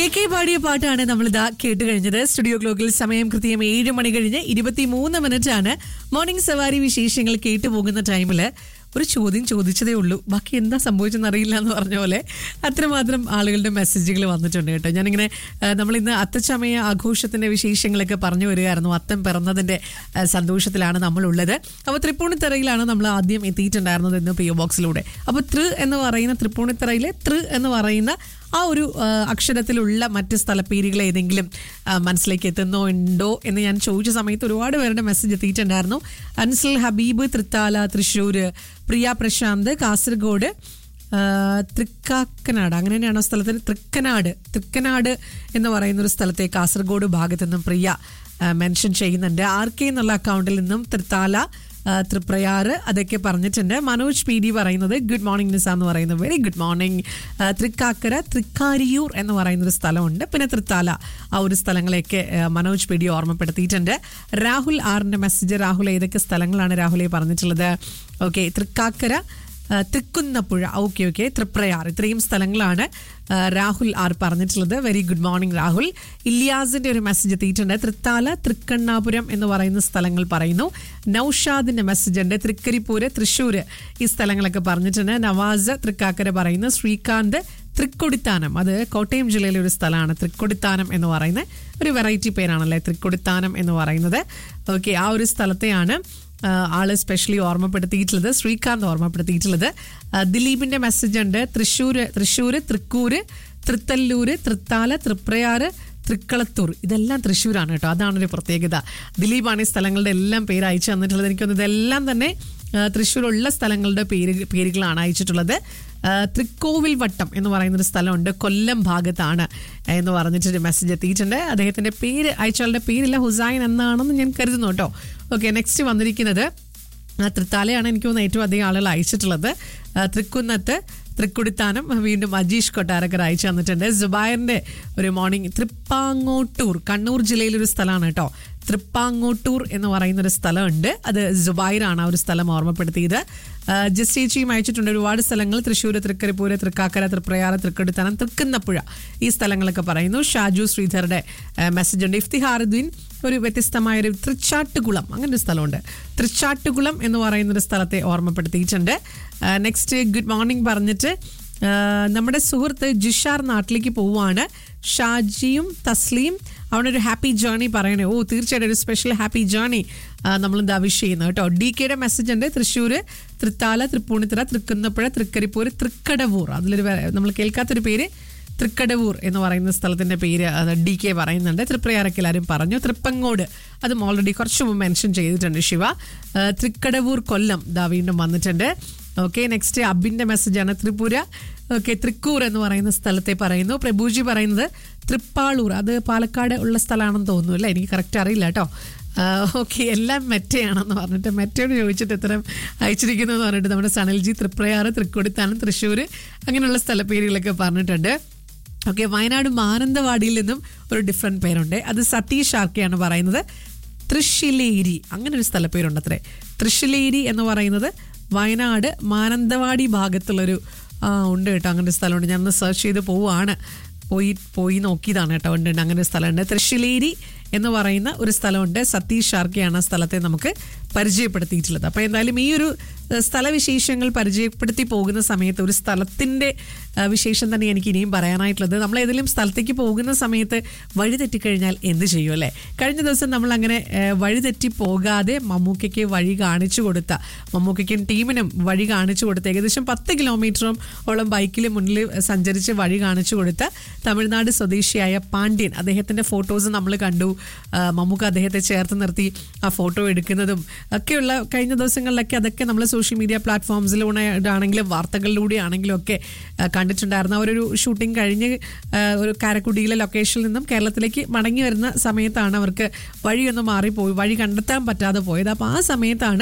K K പാടിയ പാട്ടാണ് നമ്മൾ ഇതാ കേട്ട് കഴിഞ്ഞത് സ്റ്റുഡിയോ ക്ലോക്കിൽ സമയം കൃത്യം ഏഴ് മണി കഴിഞ്ഞ് ഇരുപത്തിമൂന്ന് മിനിറ്റ് ആണ് മോർണിംഗ് സവാരി വിശേഷങ്ങൾ കേട്ടു പോകുന്ന ടൈമില് ഒരു ചോദ്യം ചോദിച്ചതേ ഉള്ളൂ ബാക്കി എന്താ സംഭവിച്ചെന്ന് അറിയില്ല എന്ന് പറഞ്ഞ പോലെ അത്രമാത്രം ആളുകളുടെ മെസ്സേജുകൾ വന്നിട്ടുണ്ട് കേട്ടോ ഞാനിങ്ങനെ ആ, നമ്മളിന്ന് അത്തച്ചമയ ആഘോഷത്തിന്റെ വിശേഷങ്ങളൊക്കെ പറഞ്ഞു വരികയായിരുന്നു അത്തം പിറന്നതിന്റെ ആ, സന്തോഷത്തിലാണ് നമ്മളുള്ളത് അപ്പോൾ തൃപ്പൂണിത്തറയിലാണ് നമ്മൾ ആദ്യം എത്തിയിട്ടുണ്ടായിരുന്നത് ഇന്ന് പി ഒ ബോക്സിലൂടെ അപ്പോൾ തൃ എന്ന് പറയുന്ന തൃപ്പൂണിത്തറയിലെ തൃ എന്ന് പറയുന്ന ആ ഒരു ആ, അക്ഷരത്തിലുള്ള മറ്റ് സ്ഥലപ്പേരുകൾ ഏതെങ്കിലും ആ, മനസ്സിലേക്ക് എത്തുന്നോ ഉണ്ടോ എന്ന് ഞാൻ ചോദിച്ച സമയത്ത് ഒരുപാട് പേരുടെ മെസ്സേജ് എത്തിയിട്ടുണ്ടായിരുന്നു അൻസൽ ഹബീബ് തൃത്താല തൃശ്ശൂര് പ്രിയ പ്രശാന്ത് കാസർഗോഡ് ആ, തൃക്കാക്കനാട് അങ്ങനെ തന്നെയാണോ സ്ഥലത്തിന് തൃക്കനാട് തൃക്കനാട് എന്ന് പറയുന്ന ഒരു സ്ഥലത്തെ കാസർഗോഡ് ഭാഗത്തു നിന്നും പ്രിയ മെൻഷൻ ചെയ്യുന്നുണ്ട് ആർ കെ എന്നുള്ള അക്കൗണ്ടിൽ നിന്നും തൃത്താല ആ, തൃപ്രയാറ് അതൊക്കെ പറഞ്ഞിട്ടുണ്ട് മനോജ് പി ഡി പറയുന്നത് ഗുഡ് മോർണിംഗ് നിസ എന്ന് പറയുന്നത് വെരി ഗുഡ് മോർണിംഗ് ആ, തൃക്കാക്കര തൃക്കാരിയൂർ എന്ന് പറയുന്ന ഒരു സ്ഥലമുണ്ട് പിന്നെ തൃത്താല ആ ഒരു സ്ഥലങ്ങളെയൊക്കെ ആ, മനോജ് പി ഡി ഓർമ്മപ്പെടുത്തിയിട്ടുണ്ട് രാഹുൽ ആറിന്റെ മെസ്സേജ് രാഹുൽ ഏതൊക്കെ സ്ഥലങ്ങളാണ് രാഹുലെ പറഞ്ഞിട്ടുള്ളത് ഓക്കെ തൃക്കാക്കര ആ, തൃക്കുന്നപ്പുഴ ഓക്കെ ഓക്കെ തൃപ്രയാർ ഇത്രയും സ്ഥലങ്ങളാണ് ആ, രാഹുൽ ആർ പറഞ്ഞിട്ടുള്ളത് വെരി ഗുഡ് മോർണിംഗ് രാഹുൽ ഇല്യാസിന്റെ ഒരു മെസ്സേജ് എത്തിയിട്ടുണ്ട് തൃത്താല തൃക്കണ്ണാപുരം എന്ന് പറയുന്ന സ്ഥലങ്ങൾ പറയുന്നു നൌഷാദിന്റെ മെസ്സേജ് ഉണ്ട് തൃക്കരിപ്പൂര് തൃശ്ശൂര് ഈ സ്ഥലങ്ങളൊക്കെ പറഞ്ഞിട്ടുണ്ട് നവാസ് തൃക്കാക്കര പറയുന്നു ശ്രീകാന്ത് തൃക്കൊടിത്താനം അത് കോട്ടയം ജില്ലയിലെ ഒരു സ്ഥലമാണ് തൃക്കൊടിത്താനം എന്ന് പറയുന്ന ഒരു വെറൈറ്റി പേരാണല്ലേ തൃക്കൊടിത്താനം എന്ന് പറയുന്നത് ഓക്കെ ആ ഒരു സ്ഥലത്തെയാണ് ആ, ആള് സ്പെഷ്യലി ഓർമ്മപ്പെടുത്തിയിട്ടുള്ളത് ശ്രീകാന്ത് ഓർമ്മപ്പെടുത്തിയിട്ടുള്ളത് ആ, ദിലീപിന്റെ മെസ്സേജ് ഉണ്ട് തൃശ്ശൂര് തൃശ്ശൂര് തൃക്കൂര് തൃത്തല്ലൂര് തൃത്താല തൃപ്രയാറ് തൃക്കളത്തൂർ ഇതെല്ലാം തൃശ്ശൂരാണ് കേട്ടോ അതാണ് ഒരു പ്രത്യേകത ദിലീപാണ് ഈ സ്ഥലങ്ങളുടെ എല്ലാം പേര് അയച്ചു തന്നിട്ടുള്ളത് എനിക്കൊന്ന് ഇതെല്ലാം തന്നെ ആ, തൃശ്ശൂരുള്ള സ്ഥലങ്ങളുടെ പേര് പേരുകളാണ് അയച്ചിട്ടുള്ളത് ആ, തൃക്കോവിൽ വട്ടം എന്ന് പറയുന്ന ഒരു സ്ഥലമുണ്ട് കൊല്ലം ഭാഗത്താണ് എന്ന് പറഞ്ഞിട്ടൊരു മെസ്സേജ് എത്തിയിട്ടുണ്ട് അദ്ദേഹത്തിന്റെ പേര് അയച്ചയാളുടെ പേരില്ല ഹുസൈൻ എന്നാണെന്ന് ഞാൻ കരുതുന്നു കേട്ടോ ഓക്കെ നെക്സ്റ്റ് വന്നിരിക്കുന്നത് ആ, തൃത്താലയാണ് എനിക്ക് തോന്നുന്നു ഏറ്റവും അധികം ആളുകൾ അയച്ചിട്ടുള്ളത് ആ, തൃക്കുന്നത്ത് തൃക്കുടിത്താനം വീണ്ടും അജീഷ് കൊട്ടാരക്കർ അയച്ചു തന്നിട്ടുണ്ട് സുബൈറിന്റെ ഒരു മോർണിംഗ് തൃപ്പാങ്ങോട്ടൂർ കണ്ണൂർ ജില്ലയിലൊരു സ്ഥലമാണ് കേട്ടോ തൃപ്പാങ്ങോട്ടൂർ എന്ന് പറയുന്ന ഒരു സ്ഥലമുണ്ട് അത് ജുബൈറാണ് ആ ഒരു സ്ഥലം ഓർമ്മപ്പെടുത്തിയത് ആ, ജസ്റ്റ് ചേച്ചിയും അയച്ചിട്ടുണ്ട് ഒരുപാട് സ്ഥലങ്ങൾ തൃശ്ശൂർ തൃക്കരിപ്പൂര് തൃക്കാക്കര തൃപ്രയാറ് തൃക്കടിത്തനം തൃക്കുന്നപ്പുഴ ഈ സ്ഥലങ്ങളൊക്കെ പറയുന്നു ഷാജു ശ്രീധറുടെ മെസ്സേജ് ഉണ്ട് ഇഫ്തിഹാറുദ്ദീൻ ഒരു വ്യത്യസ്തമായ ഒരു തൃച്ചാട്ടുകുളം അങ്ങനെ ഒരു സ്ഥലമുണ്ട് തൃച്ചാട്ടുകുളം എന്ന് പറയുന്ന ഒരു സ്ഥലത്തെ ഓർമ്മപ്പെടുത്തിയിട്ടുണ്ട് നെക്സ്റ്റ് ഗുഡ് മോർണിംഗ് പറഞ്ഞിട്ട് ആ, നമ്മുടെ സുഹൃത്ത് ജിഷാർ നാട്ടിലേക്ക് പോവുകയാണ് ഷാജിയും തസ്ലീം അവനൊരു ഹാപ്പി ജേർണി പറയണേ ഓ തീർച്ചയായിട്ടും ഒരു സ്പെഷ്യൽ ഹാപ്പി ജേർണി നമ്മൾ എന്താ വിഷ് ചെയ്യുന്നത് കേട്ടോ ഡി കെയുടെ മെസ്സേജ് ഉണ്ട് തൃശ്ശൂർ തൃത്താല തൃപ്പൂണിത്തുറ തൃക്കുന്നപ്പുഴ തൃക്കരിപ്പൂർ തൃക്കടവൂർ അതിലൊരു വേ- നമ്മൾ കേൾക്കാത്തൊരു പേര് തൃക്കടവൂർ എന്ന് പറയുന്ന സ്ഥലത്തിന്റെ പേര് അത് ഡി കെ പറയുന്നുണ്ട് തൃപ്രയാറൊക്കെ എല്ലാവരും പറഞ്ഞു തൃപ്പങ്ങോട് അതും ഓൾറെഡി കുറച്ച് മുമ്പ് മെൻഷൻ ചെയ്തിട്ടുണ്ട് ശിവ ആ, തൃക്കടവൂർ കൊല്ലം ദാ വീണ്ടും വന്നിട്ടുണ്ട് ഓക്കെ നെക്സ്റ്റ് അബിന്റെ മെസ്സേജാണ് ത്രിപുര ഓക്കെ തൃക്കൂർ എന്ന് പറയുന്ന സ്ഥലത്തെ പറയുന്നു പ്രഭുജി പറയുന്നത് തൃപ്പാളൂർ അത് പാലക്കാട് ഉള്ള സ്ഥലമാണെന്ന് തോന്നുന്നു അല്ലേ എനിക്ക് കറക്റ്റ് അറിയില്ല കേട്ടോ ഓക്കെ എല്ലാം മെറ്റയാണെന്ന് പറഞ്ഞിട്ട് മെറ്റയോട് ചോദിച്ചിട്ട് എത്ര അയച്ചിരിക്കുന്നു എന്ന് പറഞ്ഞിട്ട് നമ്മുടെ സണൽജി തൃപ്രയാറ് തൃക്കൊടിത്താനം തൃശ്ശൂർ അങ്ങനെയുള്ള സ്ഥലപ്പേരുകളൊക്കെ പറഞ്ഞിട്ടുണ്ട് ഓക്കെ വയനാട് മാനന്തവാടിയിൽ നിന്നും ഒരു ഡിഫറെൻറ്റ് പേരുണ്ട് അത് സതീഷ് ആർക്കെയാണ് പറയുന്നത് തൃശ്ശിലേരി അങ്ങനെ ഒരു സ്ഥലപ്പേരുണ്ട് അത്രേ തൃശ്ശിലേരി എന്ന് പറയുന്നത് വയനാട് മാനന്തവാടി ഭാഗത്തുള്ളൊരു ആ ഉണ്ട് കേട്ടോ അങ്ങനെ ഒരു സ്ഥലമുണ്ട് ഞാൻ സെർച്ച് ചെയ്ത് പോവുകയാണ് പോയി പോയി നോക്കിയതാണ് കേട്ടോ ഉണ്ട് ഉണ്ട് അങ്ങനെ ഒരു സ്ഥലമുണ്ട് തൃശ്ശിലേരി എന്ന് പറയുന്ന ഒരു സ്ഥലമുണ്ട് സതീഷ് ഷാർക്കെയാണ് ആ സ്ഥലത്തെ നമുക്ക് പരിചയപ്പെടുത്തിയിട്ടുള്ളത് അപ്പോൾ എന്തായാലും ഈ ഒരു ഏഹ്, സ്ഥലവിശേഷങ്ങൾ പരിചയപ്പെടുത്തി പോകുന്ന സമയത്ത് ഒരു സ്ഥലത്തിൻ്റെ ഏഹ്, വിശേഷം തന്നെ എനിക്ക് ഇനിയും പറയാനായിട്ടുള്ളത് നമ്മൾ ഏതെങ്കിലും സ്ഥലത്തേക്ക് പോകുന്ന സമയത്ത് വഴി തെറ്റിക്കഴിഞ്ഞാൽ എന്ത് ചെയ്യും അല്ലേ കഴിഞ്ഞ ദിവസം നമ്മൾ അങ്ങനെ ഏഹ്, വഴി തെറ്റി പോകാതെ മമ്മൂക്കയ്ക്ക് വഴി കാണിച്ചു കൊടുത്ത മമ്മൂക്കയ്ക്കും ടീമിനും വഴി കാണിച്ചു കൊടുത്ത ഏകദേശം പത്ത് കിലോമീറ്ററും ഓളം ബൈക്കിൽ മുന്നിൽ സഞ്ചരിച്ച് വഴി കാണിച്ചു കൊടുത്ത തമിഴ്നാട് സ്വദേശിയായ പാണ്ഡ്യൻ അദ്ദേഹത്തിന്റെ ഫോട്ടോസ് നമ്മൾ കണ്ടു ആ, മമ്മൂക്ക അദ്ദേഹത്തെ ചേർത്ത് നിർത്തി ആ ഫോട്ടോ എടുക്കുന്നതും ഒക്കെയുള്ള കഴിഞ്ഞ ദിവസങ്ങളിലൊക്കെ അതൊക്കെ നമ്മൾ സോഷ്യൽ മീഡിയ പ്ലാറ്റ്ഫോംസിലൂടെ ആണെങ്കിലും വാർത്തകളിലൂടെ ആണെങ്കിലും ഒക്കെ ആ, കണ്ടിട്ടുണ്ടായിരുന്നു അവരൊരു ഷൂട്ടിംഗ് കഴിഞ്ഞ് ആ, ഒരു കാരക്കുടിയിലെ ലൊക്കേഷനിൽ നിന്നും കേരളത്തിലേക്ക് മടങ്ങി വരുന്ന സമയത്താണ് അവർക്ക് വഴിയൊന്ന് മാറിപ്പോയി വഴി കണ്ടെത്താൻ പറ്റാതെ പോയത് അപ്പോൾ ആ സമയത്താണ്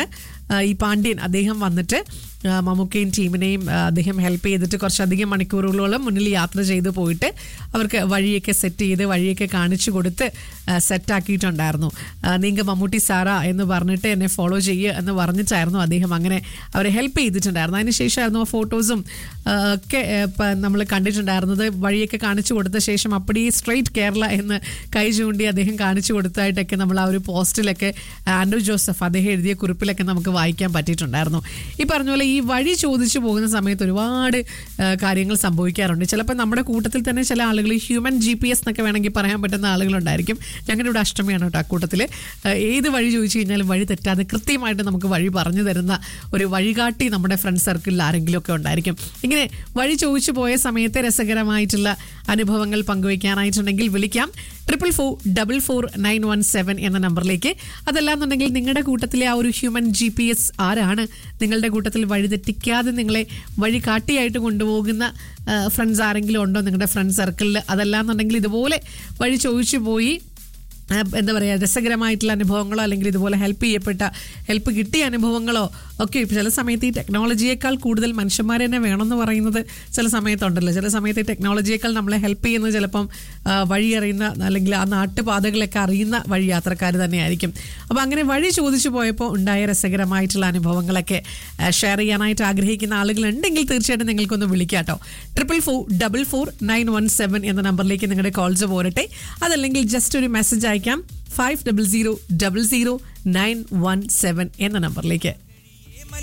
ആ, ഈ പാണ്ഡ്യൻ അദ്ദേഹം വന്നിട്ട് ആ, മമ്മൂക്കയും ടീമിനെയും ആ, അദ്ദേഹം ഹെൽപ്പ് ചെയ്തിട്ട് കുറച്ചധികം മണിക്കൂറുകളോളം മുന്നിൽ യാത്ര ചെയ്ത് പോയിട്ട് അവർക്ക് വഴിയൊക്കെ സെറ്റ് ചെയ്ത് വഴിയൊക്കെ കാണിച്ചു കൊടുത്ത് സെറ്റാക്കിയിട്ടുണ്ടായിരുന്നു നിങ്ങൾ മമ്മൂട്ടി സാറ എന്ന് പറഞ്ഞിട്ട് എന്നെ ഫോളോ ചെയ്യുക എന്ന് പറഞ്ഞിട്ടായിരുന്നു അദ്ദേഹം അങ്ങനെ അവരെ ഹെൽപ്പ് ചെയ്തിട്ടുണ്ടായിരുന്നു അതിനുശേഷമായിരുന്നു ആ ഫോട്ടോസും ആ, ഒക്കെ നമ്മൾ കണ്ടിട്ടുണ്ടായിരുന്നത് വഴിയൊക്കെ കാണിച്ചു കൊടുത്ത ശേഷം അപ്പടി സ്ട്രെയിറ്റ് കേരള എന്ന് കൈ ചൂണ്ടി അദ്ദേഹം കാണിച്ചു കൊടുത്തതായിട്ടൊക്കെ നമ്മൾ ആ ഒരു പോസ്റ്റിലൊക്കെ ആൻഡ്രു ജോസഫ് അദ്ദേഹം എഴുതിയ കുറിപ്പിലൊക്കെ നമുക്ക് വായിക്കാൻ പറ്റിയിട്ടുണ്ടായിരുന്നു ഈ പറഞ്ഞ പോലെ ഈ വഴി ചോദിച്ചു പോകുന്ന സമയത്ത് ഒരുപാട് ആ, കാര്യങ്ങൾ സംഭവിക്കാറുണ്ട് ചിലപ്പോൾ നമ്മുടെ കൂട്ടത്തിൽ തന്നെ ചില ആളുകൾ ഹ്യൂമൻ ജി പി എസ് എന്നൊക്കെ വേണമെങ്കിൽ പറയാൻ പറ്റുന്ന ആളുകളുണ്ടായിരിക്കും ഞങ്ങളുടെ ഇവിടെ അഷ്ടമിയാണ് കേട്ടോ ആ കൂട്ടത്തിൽ ഏത് വഴി ചോദിച്ചു കഴിഞ്ഞാലും വഴി തെറ്റാതെ കൃത്യമായിട്ട് നമുക്ക് വഴി പറഞ്ഞു തരുന്ന ഒരു വഴികാട്ടി നമ്മുടെ ഫ്രണ്ട് സർക്കിളിൽ ആരെങ്കിലും ഒക്കെ ഉണ്ടായിരിക്കും ഇങ്ങനെ വഴി ചോദിച്ചു പോയ സമയത്തെ രസകരമായിട്ടുള്ള അനുഭവങ്ങൾ പങ്കുവയ്ക്കാനായിട്ടുണ്ടെങ്കിൽ വിളിക്കാം triple four double four nine one seven എന്ന നമ്പറിലേക്ക് അതല്ലാന്നുണ്ടെങ്കിൽ നിങ്ങളുടെ കൂട്ടത്തിലെ ആ ഒരു ഹ്യൂമൻ ജി പി എസ് ആരാണ് നിങ്ങളുടെ കൂട്ടത്തിൽ വഴി തെറ്റിക്കാതെ നിങ്ങളെ വഴി കാട്ടിയായിട്ട് കൊണ്ടുപോകുന്ന ഫ്രണ്ട്സ് ആരെങ്കിലും ഉണ്ടോ നിങ്ങളുടെ ഫ്രണ്ട് സർക്കിളിൽ അതല്ലാന്നുണ്ടെങ്കിൽ ഇതുപോലെ വഴി ചോദിച്ചു പോയി ആ, എന്താ പറയുക രസകരമായിട്ടുള്ള അനുഭവങ്ങളോ അല്ലെങ്കിൽ ഇതുപോലെ ഹെൽപ്പ് ചെയ്യപ്പെട്ട ഹെൽപ്പ് കിട്ടിയ അനുഭവങ്ങളോ ഒക്കെ ഇപ്പം ചില സമയത്ത് ഈ ടെക്നോളജിയേക്കാൾ കൂടുതൽ മനുഷ്യന്മാർ തന്നെ വേണമെന്ന് പറയുന്നത് ചില സമയത്തുണ്ടല്ലോ ചില സമയത്ത് ഈ ടെക്നോളജിയേക്കാൾ നമ്മളെ ഹെൽപ്പ് ചെയ്യുന്നത് ചിലപ്പം ആ, വഴി അറിയുന്ന അല്ലെങ്കിൽ ആ നാട്ടുപാതകളൊക്കെ അറിയുന്ന വഴി യാത്രക്കാർ തന്നെയായിരിക്കും അപ്പോൾ അങ്ങനെ വഴി ചോദിച്ചു പോയപ്പോൾ ഉണ്ടായ രസകരമായിട്ടുള്ള അനുഭവങ്ങളൊക്കെ ഷെയർ ചെയ്യാനായിട്ട് ആഗ്രഹിക്കുന്ന ആളുകളുണ്ടെങ്കിൽ തീർച്ചയായിട്ടും നിങ്ങൾക്കൊന്ന് വിളിക്കാം കേട്ടോ triple four double four nine one seven എന്ന നമ്പറിലേക്ക് നിങ്ങളുടെ കോൾസ് പോരട്ടെ അതല്ലെങ്കിൽ ജസ്റ്റ് ഒരു മെസ്സേജ് അയക്കാം five double zero double zero nine one seven എന്ന നമ്പറിലേക്ക്